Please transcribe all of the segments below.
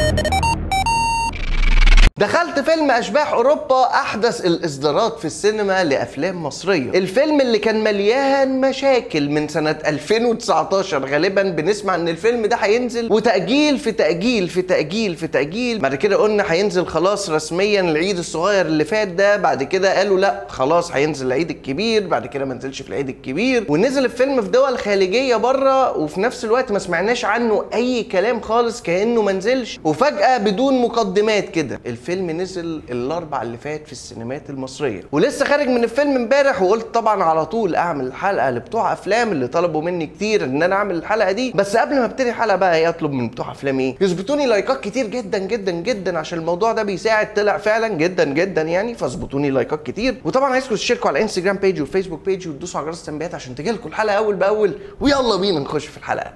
دخلت فيلم اشباح اوروبا احدث الاصدارات في السينما لافلام مصريه الفيلم اللي كان مليان مشاكل من سنه 2019 غالبا بنسمع ان الفيلم ده هينزل وتاجيل في تاجيل في تاجيل في تاجيل بعد كده قلنا هينزل خلاص رسميا العيد الصغير اللي فات ده بعد كده قالوا لا خلاص هينزل العيد الكبير بعد كده ما نزلش في العيد الكبير ونزل الفيلم في دول خارجيه بره وفي نفس الوقت ما سمعناش عنه اي كلام خالص كانه ما نزلش وفجاه بدون مقدمات كده الفيلم نزل الاربع اللي فات في السينمات المصريه ولسه خارج من الفيلم امبارح وقلت طبعا على طول اعمل الحلقه لبتوع افلام اللي طلبوا مني كتير ان انا اعمل الحلقه دي بس قبل ما ابتدي الحلقه بقى ايه اطلب من بتوع افلام ايه يظبطوني لايكات كتير جدا جدا جدا عشان الموضوع ده بيساعد طلع فعلا جدا جدا يعني فاظبطوني لايكات كتير وطبعا عايزكم تشتركوا على الانستجرام بيج والفيسبوك بيج وتدوسوا على جرس التنبيهات عشان تجيلكم الحلقه اول باول ويلا بينا نخش في الحلقه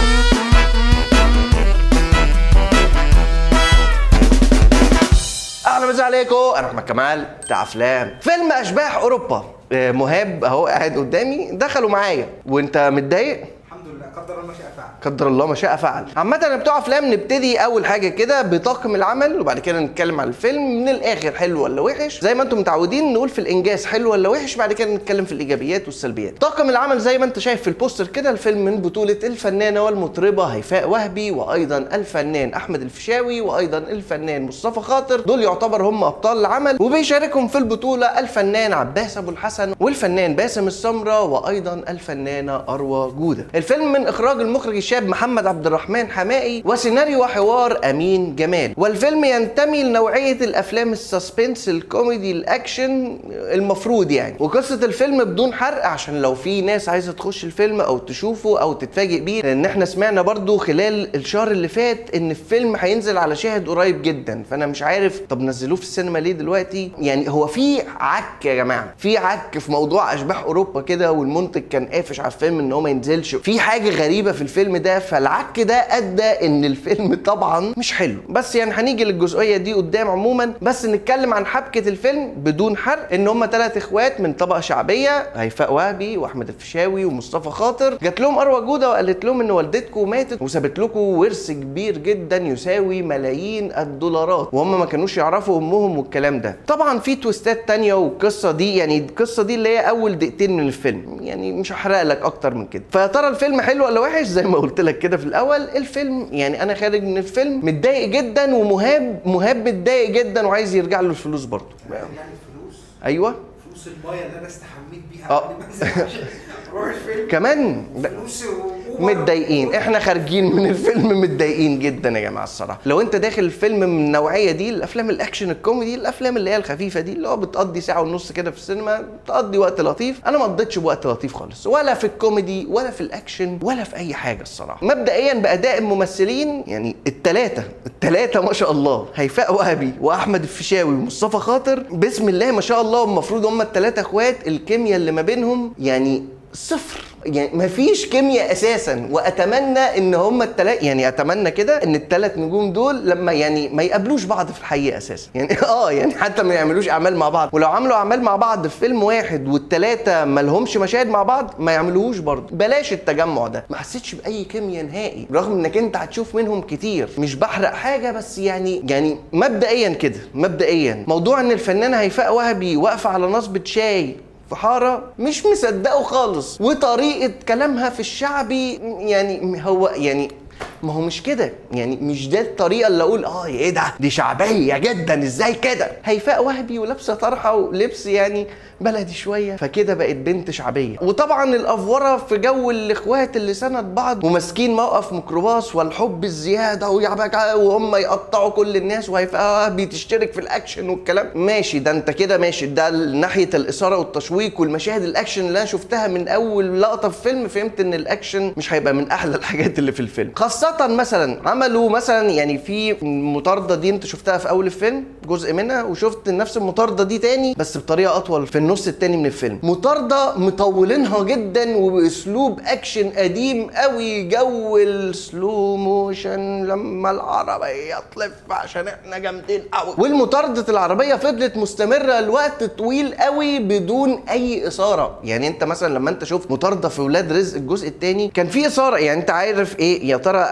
اهلا وسهلا عليكم انا احمد كمال بتاع افلام فيلم اشباح اوروبا آه، مهاب اهو قاعد قدامي دخلوا معايا وانت متضايق الحمد لله قدر الله ما شاء فعل قدر الله ما شاء فعل عامة انا بتوع افلام نبتدي اول حاجة كده بطاقم العمل وبعد كده نتكلم عن الفيلم من الاخر حلو ولا وحش زي ما انتم متعودين نقول في الانجاز حلو ولا وحش بعد كده نتكلم في الايجابيات والسلبيات طاقم العمل زي ما انت شايف في البوستر كده الفيلم من بطولة الفنانة والمطربة هيفاء وهبي وايضا الفنان احمد الفيشاوي وايضا الفنان مصطفى خاطر دول يعتبر هم ابطال العمل وبيشاركهم في البطولة الفنان عباس ابو الحسن والفنان باسم السمرة وايضا الفنانة اروى جودة الفيلم من اخراج المخرج الشاب محمد عبد الرحمن حمائي وسيناريو وحوار امين جمال والفيلم ينتمي لنوعيه الافلام السسبنس الكوميدي الاكشن المفروض يعني وقصه الفيلم بدون حرق عشان لو في ناس عايزه تخش الفيلم او تشوفه او تتفاجئ بيه لان احنا سمعنا برضو خلال الشهر اللي فات ان الفيلم هينزل على شاهد قريب جدا فانا مش عارف طب نزلوه في السينما ليه دلوقتي يعني هو في عك يا جماعه في عك في موضوع اشباح اوروبا كده والمنتج كان قافش على الفيلم ان هو ما ينزلش في حاجه غريبه في الفيلم ده فالعك ده ادى ان الفيلم طبعا مش حلو بس يعني هنيجي للجزئيه دي قدام عموما بس نتكلم عن حبكه الفيلم بدون حرق ان هم ثلاث اخوات من طبقه شعبيه هيفاء وهبي واحمد الفيشاوي ومصطفى خاطر جات لهم اروى جوده وقالت لهم ان والدتكم ماتت وسابت لكم ورث كبير جدا يساوي ملايين الدولارات وهم ما كانوش يعرفوا امهم والكلام ده طبعا في تويستات تانية والقصه دي يعني القصه دي اللي هي اول دقيقتين من الفيلم يعني مش هحرق لك اكتر من كده فيا ترى الفيلم حلو ولا وحش زي ما قلت لك كده في الاول الفيلم يعني انا خارج من الفيلم متضايق جدا ومهاب مهاب متضايق جدا وعايز يرجع له الفلوس برضه يعني فلوس ايوه فلوس المايه اللي انا استحميت بيها آه. قبل ما انزل عشان اروح الفيلم كمان فلوس و- متضايقين احنا خارجين من الفيلم متضايقين جدا يا جماعه الصراحه لو انت داخل الفيلم من النوعيه دي الافلام الاكشن الكوميدي الافلام اللي هي الخفيفه دي اللي هو بتقضي ساعه ونص كده في السينما تقضي وقت لطيف انا ما قضيتش بوقت لطيف خالص ولا في الكوميدي ولا في الاكشن ولا في اي حاجه الصراحه مبدئيا باداء الممثلين يعني الثلاثه الثلاثه ما شاء الله هيفاء وهبي واحمد الفيشاوي ومصطفى خاطر بسم الله ما شاء الله المفروض هم الثلاثه اخوات الكيمياء اللي ما بينهم يعني صفر يعني مفيش كيمياء اساسا واتمنى ان هم التلاتة يعني اتمنى كده ان الثلاث نجوم دول لما يعني ما يقابلوش بعض في الحقيقه اساسا يعني اه يعني حتى ما يعملوش اعمال مع بعض ولو عملوا اعمال مع بعض في فيلم واحد والثلاثه ما لهمش مشاهد مع بعض ما يعملوهوش برضه بلاش التجمع ده ما حسيتش باي كيمياء نهائي رغم انك انت هتشوف منهم كتير مش بحرق حاجه بس يعني يعني مبدئيا كده مبدئيا موضوع ان الفنانه هيفاء وهبي واقفه على نصبه شاي في حارة مش مصدقه خالص وطريقة كلامها في الشعبي يعني هو يعني ما هو مش كده يعني مش ده الطريقه اللي اقول اه ايه ده دي شعبيه جدا ازاي كده هيفاء وهبي ولابسه طرحه ولبس يعني بلدي شويه فكده بقت بنت شعبيه وطبعا الافوره في جو الاخوات اللي سند بعض وماسكين موقف ميكروباص والحب الزياده ويعبك وهم يقطعوا كل الناس وهيفاء وهبي تشترك في الاكشن والكلام ماشي ده انت كده ماشي ده ناحيه الاثاره والتشويق والمشاهد الاكشن اللي انا شفتها من اول لقطه في فيلم فهمت ان الاكشن مش هيبقى من احلى الحاجات اللي في الفيلم خاصه مثلا عملوا مثلا يعني في المطارده دي انت شفتها في اول الفيلم جزء منها وشفت نفس المطارده دي تاني بس بطريقه اطول في النص التاني من الفيلم مطارده مطولينها جدا وباسلوب اكشن قديم قوي جو السلو موشن لما العربيه تلف عشان احنا جامدين قوي والمطارده العربيه فضلت مستمره لوقت طويل قوي بدون اي اثاره يعني انت مثلا لما انت شفت مطارده في ولاد رزق الجزء الثاني كان في اثاره يعني انت عارف ايه يا ترى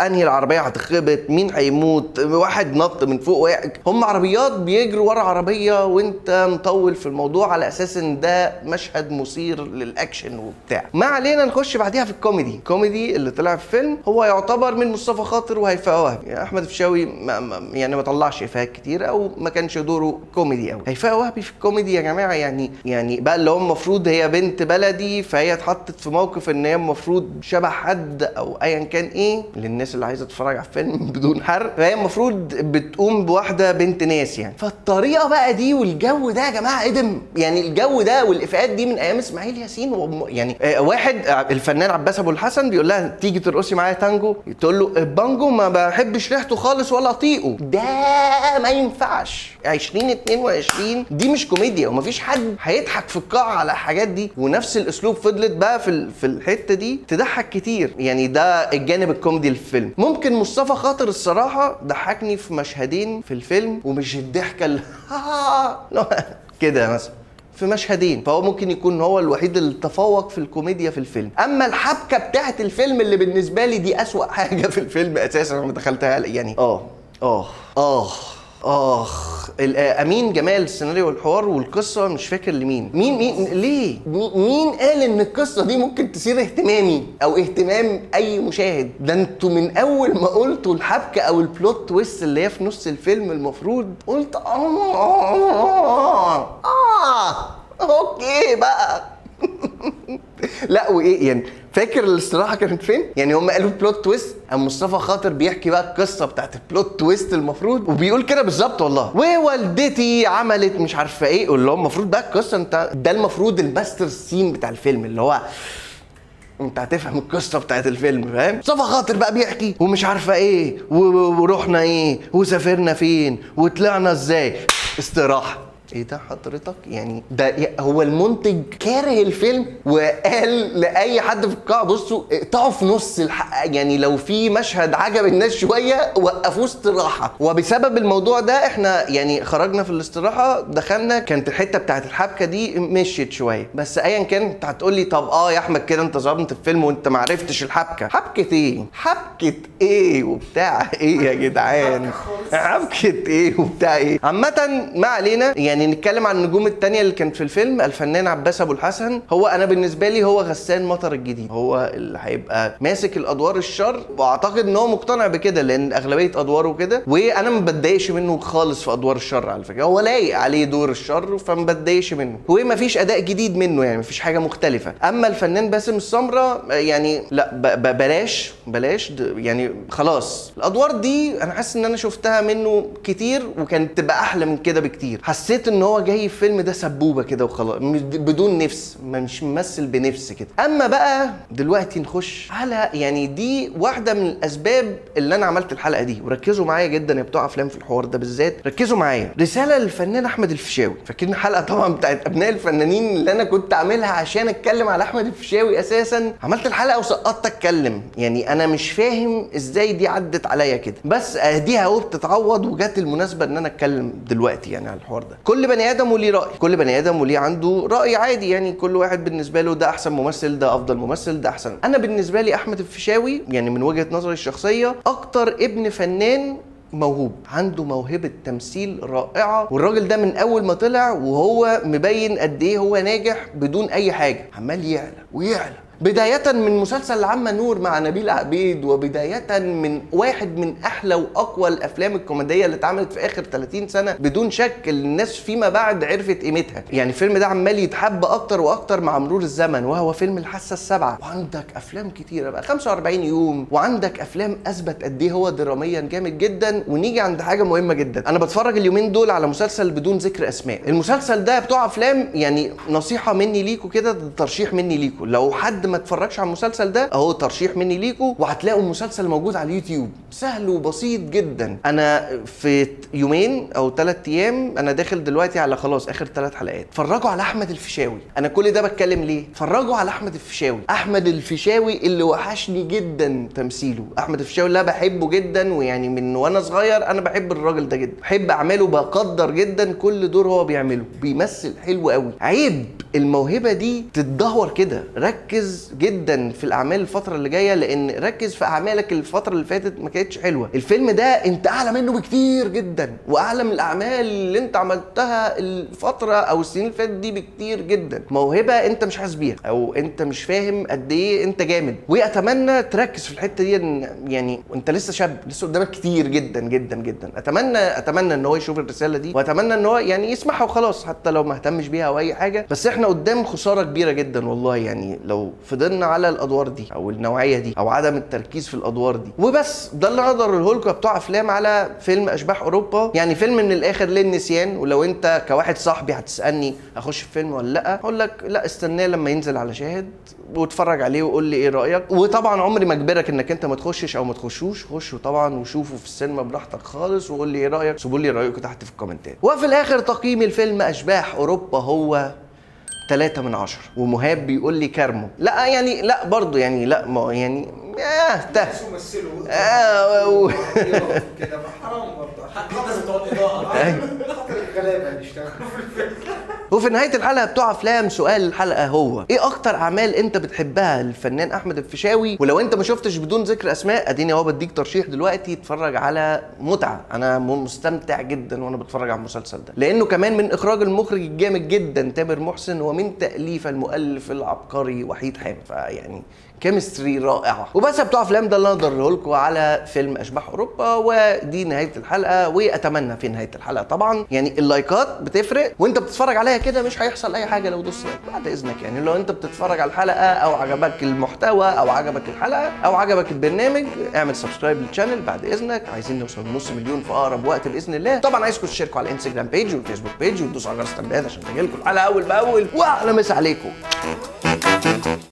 انهي العربيه هتخبط مين هيموت واحد نط من فوق واحد هم عربيات بيجروا ورا عربيه وانت مطول في الموضوع على اساس ان ده مشهد مثير للاكشن وبتاع ما علينا نخش بعديها في الكوميدي الكوميدي اللي طلع في فيلم هو يعتبر من مصطفى خاطر وهيفاء وهبي يعني احمد الفيشاوي ما ما يعني ما طلعش افيهات كتير او ما كانش دوره كوميدي قوي هيفاء وهبي في الكوميدي يا جماعه يعني يعني بقى اللي هو المفروض هي بنت بلدي فهي اتحطت في موقف ان هي المفروض شبه حد او ايا كان ايه للناس اللي عايزه تتفرج على الفيلم بدون حرق فهي المفروض بتقوم بواحده بنت ناس يعني فالطريقه بقى دي والجو ده يا جماعه ادم يعني الجو ده والافيهات دي من ايام اسماعيل ياسين وم- يعني آه، واحد آه، الفنان عباس ابو الحسن بيقول لها تيجي ترقصي معايا تانجو تقول له البانجو ما بحبش ريحته خالص ولا اطيقه ده ما ينفعش 2022 دي مش كوميديا ومفيش حد هيضحك في القاعه على الحاجات دي ونفس الاسلوب فضلت بقى في ال- في الحته دي تضحك كتير يعني ده الجانب الكوميدي للفيلم ممكن مصطفى خاطر الصراحه ضحكني في مشهدين في الفيلم ومش الضحكه اللي كده مثلا في مشهدين فهو ممكن يكون هو الوحيد اللي تفوق في الكوميديا في الفيلم اما الحبكه بتاعت الفيلم اللي بالنسبه لي دي اسوأ حاجه في الفيلم اساسا لما دخلتها يعني اه اه اه اخ ال- آه، امين جمال السيناريو والحوار والقصه مش فاكر لمين مين مين ليه مين مين قال ان القصه دي ممكن تثير اهتمامي او اهتمام اي مشاهد ده انتوا من اول ما قلتوا الحبكه او البلوت تويست اللي هي في نص الفيلم المفروض قلت اه اه اوكي بقى لا وايه يعني فاكر الاستراحه كانت فين؟ يعني هم قالوا بلوت تويست قام مصطفى خاطر بيحكي بقى القصه بتاعت البلوت تويست المفروض وبيقول كده بالظبط والله ووالدتي عملت مش عارفه ايه اللي هو المفروض بقى القصه انت ده المفروض الماستر سين بتاع الفيلم اللي هو انت هتفهم القصه بتاعت الفيلم فاهم مصطفى خاطر بقى بيحكي ومش عارفه ايه و- و- ورحنا ايه وسافرنا فين وطلعنا ازاي استراحه ايه ده حضرتك يعني ده ي- هو المنتج كاره الفيلم وقال لاي حد في القاعه بصوا اقطعوا في نص الحق يعني لو في مشهد عجب الناس شويه وقفوه استراحه وبسبب الموضوع ده احنا يعني خرجنا في الاستراحه دخلنا كانت الحته بتاعت الحبكه دي مشيت شويه بس ايا كان انت هتقول لي طب اه يا احمد كده انت ظلمت الفيلم وانت ما عرفتش الحبكه حبكه ايه حبكه ايه وبتاع ايه يا جدعان حبكه ايه وبتاع ايه عامه ما علينا يعني نتكلم عن النجوم التانية اللي كانت في الفيلم الفنان عباس ابو الحسن هو انا بالنسبه لي هو غسان مطر الجديد هو اللي هيبقى ماسك الادوار الشر واعتقد ان هو مقتنع بكده لان اغلبيه ادواره كده وانا ما بتضايقش منه خالص في ادوار الشر على فكره هو لايق عليه دور الشر فما بتضايقش منه وما فيش اداء جديد منه يعني ما فيش حاجه مختلفه اما الفنان باسم السمره يعني لا ب- ب- بلاش بلاش د- يعني خلاص الادوار دي انا حاسس ان انا شفتها منه كتير وكانت تبقى احلى من كده بكتير حسيت ان هو جاي الفيلم ده سبوبه كده وخلاص مش- بدون نفس ما- مش ممثل بنفس كده اما بقى دلوقتي نخش على يعني دي واحده من الاسباب اللي انا عملت الحلقه دي وركزوا معايا جدا يا بتوع افلام في الحوار ده بالذات ركزوا معايا رساله للفنان احمد الفيشاوي فاكرين الحلقه طبعا بتاعت ابناء الفنانين اللي انا كنت عاملها عشان اتكلم على احمد الفيشاوي اساسا عملت الحلقه وسقطت اتكلم يعني انا مش فاهم ازاي دي عدت عليا كده بس اهديها اهو بتتعوض وجات المناسبه ان انا اتكلم دلوقتي يعني على الحوار ده كل بني ادم وليه راي كل بني ادم وليه عنده راي عادي يعني كل واحد بالنسبه له ده احسن ممثل ده افضل ممثل ده احسن انا بالنسبه لي احمد الفيشاوي يعني من وجهه نظري الشخصيه اكتر ابن فنان موهوب عنده موهبة تمثيل رائعة والراجل ده من أول ما طلع وهو مبين قد إيه هو ناجح بدون أي حاجة عمال يعلى ويعلى بداية من مسلسل العمة نور مع نبيل عبيد وبداية من واحد من أحلى وأقوى الأفلام الكوميدية اللي اتعملت في آخر 30 سنة بدون شك اللي الناس فيما بعد عرفت قيمتها يعني الفيلم ده عمال يتحب أكتر وأكتر مع مرور الزمن وهو فيلم الحاسة السابعة وعندك أفلام كتيرة بقى 45 يوم وعندك أفلام أثبت قد إيه هو دراميا جامد جدا ونيجي عند حاجة مهمة جدا أنا بتفرج اليومين دول على مسلسل بدون ذكر أسماء المسلسل ده بتوع أفلام يعني نصيحة مني ليكوا كده ده ترشيح مني ليكوا لو حد ما اتفرجش على المسلسل ده اهو ترشيح مني ليكوا وهتلاقوا المسلسل موجود على اليوتيوب سهل وبسيط جدا انا في يومين او ثلاث ايام انا داخل دلوقتي على خلاص اخر ثلاث حلقات اتفرجوا على احمد الفيشاوي انا كل ده بتكلم ليه اتفرجوا على احمد الفيشاوي احمد الفيشاوي اللي وحشني جدا تمثيله احمد الفيشاوي اللي أنا بحبه جدا ويعني من وانا صغير انا بحب الراجل ده جدا بحب اعماله بقدر جدا كل دور هو بيعمله بيمثل حلو قوي عيب الموهبه دي تتدهور كده ركز ركز جدا في الاعمال الفتره اللي جايه لان ركز في اعمالك الفتره اللي فاتت ما كانتش حلوه الفيلم ده انت اعلى منه بكتير جدا واعلى من الاعمال اللي انت عملتها الفتره او السنين اللي فاتت دي بكتير جدا موهبه انت مش حاسس بيها او انت مش فاهم قد ايه انت جامد واتمنى تركز في الحته دي إن يعني انت لسه شاب لسه قدامك كتير جدا جدا جدا اتمنى اتمنى ان هو يشوف الرساله دي واتمنى ان هو يعني يسمعها وخلاص حتى لو ما اهتمش بيها او اي حاجه بس احنا قدام خساره كبيره جدا والله يعني لو فضلنا على الادوار دي او النوعيه دي او عدم التركيز في الادوار دي وبس ده اللي اقدر اقوله لكم بتوع افلام على فيلم اشباح اوروبا يعني فيلم من الاخر للنسيان ولو انت كواحد صاحبي هتسالني اخش الفيلم ولا لا هقول لك لا استناه لما ينزل على شاهد واتفرج عليه وقول لي ايه رايك وطبعا عمري ما اجبرك انك انت ما تخشش او ما تخشوش خشوا طبعا وشوفوا في السينما براحتك خالص وقول لي ايه رايك سيبوا لي رايكم تحت في الكومنتات وفي الاخر تقييم الفيلم اشباح اوروبا هو 3 من 10 ومهاب بيقول لي كارمو لا يعني لا برضه يعني لا ما يعني آه ته ناس يمثلوا آه، و- كده ما حرام برضه عشان حق الناس بتوع الاضاءه أيوة. خاطر الغلابه اللي اشتغلوا في الفيلم وفي نهايه الحلقه بتوع افلام سؤال الحلقه هو ايه اكتر اعمال انت بتحبها للفنان احمد الفيشاوي ولو انت ما شفتش بدون ذكر اسماء اديني اهو بديك ترشيح دلوقتي اتفرج على متعه انا م- مستمتع جدا وانا بتفرج على المسلسل ده لانه كمان من اخراج المخرج الجامد جدا تامر محسن ومن تاليف المؤلف العبقري وحيد حامد فيعني كيمستري رائعه وبس يا بتوع افلام ده اللي انا اقدر لكم على فيلم اشباح اوروبا ودي نهايه الحلقه واتمنى في نهايه الحلقه طبعا يعني اللايكات بتفرق وانت بتتفرج عليها كده مش هيحصل اي حاجه لو دوست لايك بعد اذنك يعني لو انت بتتفرج على الحلقه او عجبك المحتوى او عجبك الحلقه او عجبك البرنامج اعمل سبسكرايب للشانل بعد اذنك عايزين نوصل لنص مليون في اقرب وقت باذن الله طبعا عايزكم تشتركوا على الانستجرام بيج والفيسبوك بيج وتدوسوا على جرس التنبيهات عشان تجيلكم الحلقه اول باول واهلا مسا عليكم